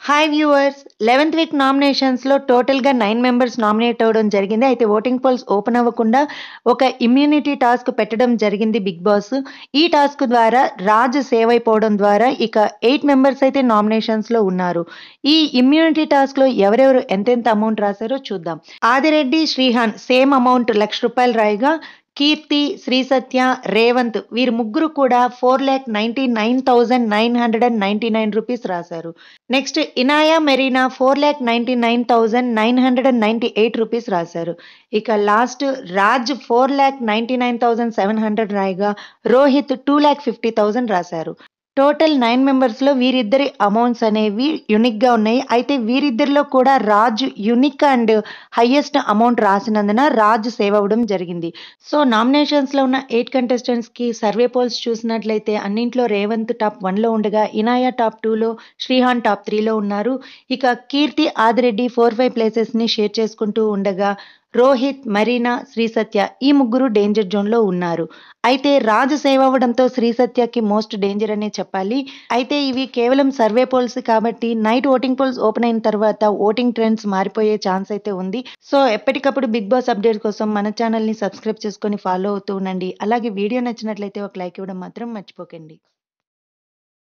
hi viewers eleventh week నామినేషన్స్లో టోటల్గా nine members nominate అవ్వడం జరిగింది అయితే ఓటింగ్ పోల్స్ ఓపెన్ అవ్వకుండా ఒక ఇమ్యూనిటీ టాస్క్ పెట్టడం జరిగింది బిగ్ బాస్ ఈ టాస్క్ ద్వారా రాజ్ సేవ్ అయిపోవడం ద్వారా ఇక ఎయిట్ మెంబర్స్ అయితే నామినేషన్స్లో ఉన్నారు ఈ ఇమ్యూనిటీ టాస్క్లో ఎవరెవరు ఎంతెంత అమౌంట్ రాశారో చూద్దాం ఆదిరెడ్డి శ్రీహాన్ సేమ్ అమౌంట్ లక్ష రూపాయలు రాయిగా కీర్తి శ్రీ సత్య రేవంత్ వీరి ముగ్గురు కూడా four lakh ninety nine thousand nine hundred and ninety nine rupees రాశారు next Inaya Marina four lakh ninety nine thousand nine hundred and ninety eight rupees రాశారు ఇక last Raj four lakh ninety nine thousand seven hundred రాయిగా Rohit two lakh fifty thousand రాశారు total nine మెంబర్స్లో వీరిద్దరి amounts అనేవి యునిక్గా ఉన్నాయి అయితే వీరిద్దరిలో కూడా Raj unique and highest amount రాసినందున రాజ్ సేవ్ అవ్వడం జరిగింది సో నామినేషన్స్లో ఉన్న ఎయిట్ కంటెస్టెంట్స్కి సర్వే పోల్స్ చూసినట్లయితే అన్నింట్లో రేవంత్ టాప్ వన్లో ఉండగా ఇనాయా టాప్ టూలో శ్రీహాన్ టాప్ త్రీలో ఉన్నారు ఇక కీర్తి ఆదిరెడ్డి ఫోర్ ఫైవ్ ప్లేసెస్ని షేర్ చేసుకుంటూ ఉండగా రోహిత్ మరీనా శ్రీ సత్య ఈ ముగ్గురు డేంజర్ జోన్లో ఉన్నారు అయితే రాజు సేవ్ అవ్వడంతో శ్రీ సత్యకి మోస్ట్ డేంజర్ అనే చెప్పాలి అయితే ఇవి కేవలం సర్వే పోల్స్ కాబట్టి నైట్ ఓటింగ్ పోల్స్ ఓపెన్ అయిన తర్వాత ఓటింగ్ ట్రెండ్స్ మారిపోయే ఛాన్స్ అయితే ఉంది సో ఎప్పటికప్పుడు బిగ్ బాస్ అప్డేట్ కోసం మన ఛానల్ని సబ్స్క్రైబ్ చేసుకొని ఫాలో అవుతూ ఉండండి అలాగే వీడియో నచ్చినట్లయితే ఒక లైక్ ఇవ్వడం మాత్రం మర్చిపోకండి